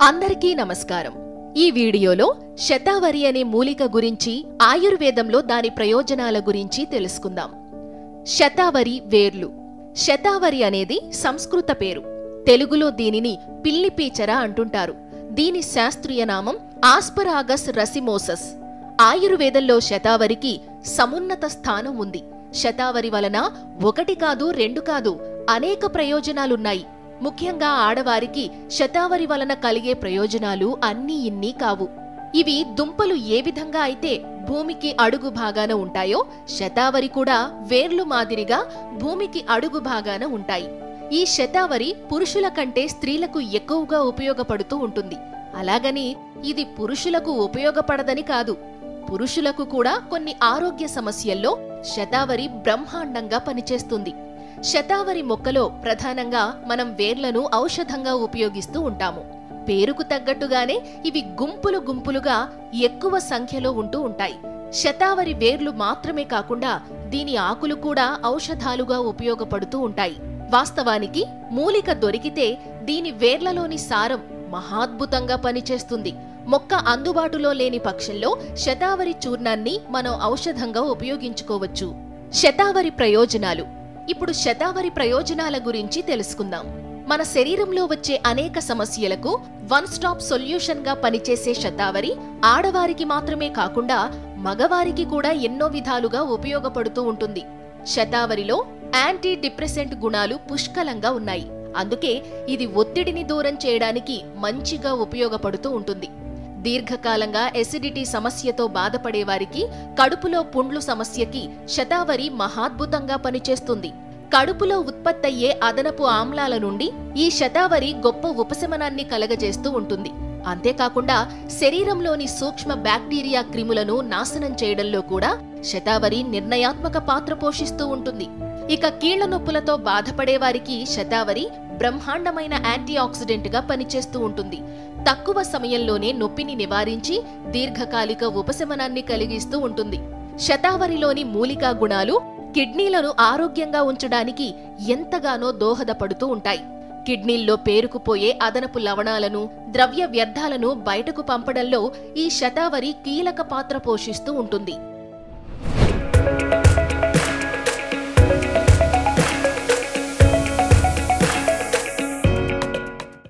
అందరికీ నమస్కారం ఈ వీడియోలో శతావరి అనే మూలిక గురించి ఆయుర్వేదంలో దాని ప్రయోజనాల గురించి తెలుసుకుందాం శతావరి వేర్లు శతావరి అనేది సంస్కృత పేరు తెలుగులో దీనిని పిల్లిపీచర అంటుంటారు దీని శాస్త్రీయ నామం ఆస్పరాగస్ రసిమోసస్ ఆయుర్వేదంలో శతావరికి సమున్నత స్థానం ఉంది శతావరి వలన ఒకటి కాదు రెండు కాదు అనేక ప్రయోజనాలున్నాయి ముఖ్యంగా ఆడవారికి శతావరి వలన కలిగే ప్రయోజనాలు అన్నీ ఇన్ని కావు ఇవి దుంపలు ఏ విధంగా అయితే భూమికి అడుగు భాగాన ఉంటాయో శతావరి కూడా వేర్లు మాదిరిగా భూమికి అడుగు భాగాన ఉంటాయి ఈ శతావరి పురుషుల కంటే స్త్రీలకు ఎక్కువగా ఉపయోగపడుతూ ఉంటుంది అలాగని ఇది పురుషులకు ఉపయోగపడదని కాదు పురుషులకు కూడా కొన్ని ఆరోగ్య సమస్యల్లో శతావరి బ్రహ్మాండంగా పనిచేస్తుంది శతావరి మొక్కలో ప్రధానంగా మనం వేర్లను ఔషధంగా ఉపయోగిస్తూ ఉంటాము పేరుకు తగ్గట్టుగానే ఇవి గుంపులు గుంపులుగా ఎక్కువ సంఖ్యలో ఉంటూ ఉంటాయి శతావరి వేర్లు మాత్రమే కాకుండా దీని ఆకులు కూడా ఔషధాలుగా ఉపయోగపడుతూ ఉంటాయి వాస్తవానికి మూలిక దొరికితే దీని వేర్లలోని సారం మహాద్భుతంగా పనిచేస్తుంది మొక్క అందుబాటులో లేని పక్షంలో శతావరి చూర్ణాన్ని మనం ఔషధంగా ఉపయోగించుకోవచ్చు శతావరి ప్రయోజనాలు ఇప్పుడు శతావరి ప్రయోజనాల గురించి తెలుసుకుందాం మన శరీరంలో వచ్చే అనేక సమస్యలకు వన్ స్టాప్ సొల్యూషన్ గా పనిచేసే శతావరి ఆడవారికి మాత్రమే కాకుండా మగవారికి కూడా ఎన్నో విధాలుగా ఉపయోగపడుతూ ఉంటుంది శతావరిలో యాంటీ డిప్రెసెంట్ గుణాలు పుష్కలంగా ఉన్నాయి అందుకే ఇది ఒత్తిడిని దూరం చేయడానికి మంచిగా ఉపయోగపడుతూ ఉంటుంది దీర్ఘకాలంగా ఎసిడిటీ సమస్యతో బాధపడే వారికి కడుపులో పుండ్లు సమస్యకి శతావరి మహాద్భుతంగా పనిచేస్తుంది కడుపులో ఉత్పత్తయ్యే అదనపు ఆమ్లాల నుండి ఈ శతావరి గొప్ప ఉపశమనాన్ని కలగజేస్తూ ఉంటుంది అంతేకాకుండా శరీరంలోని సూక్ష్మ బ్యాక్టీరియా క్రిములను నాశనం చేయడంలో కూడా శతావరి నిర్ణయాత్మక పాత్ర పోషిస్తూ ఉంటుంది ఇక కీళ్ల నొప్పులతో బాధపడే వారికి శతావరి బ్రహ్మాండమైన యాంటీ ఆక్సిడెంట్ గా పనిచేస్తూ ఉంటుంది తక్కువ సమయంలోనే నొప్పిని నివారించి దీర్ఘకాలిక ఉపశమనాన్ని కలిగిస్తూ ఉంటుంది శతావరిలోని మూలికా గుణాలు కిడ్నీలను ఆరోగ్యంగా ఉంచడానికి ఎంతగానో దోహదపడుతూ ఉంటాయి కిడ్నీల్లో పేరుకుపోయే అదనపు లవణాలను ద్రవ్య వ్యర్థాలను బయటకు పంపడంలో ఈ శతావరి కీలక పాత్ర పోషిస్తూ ఉంటుంది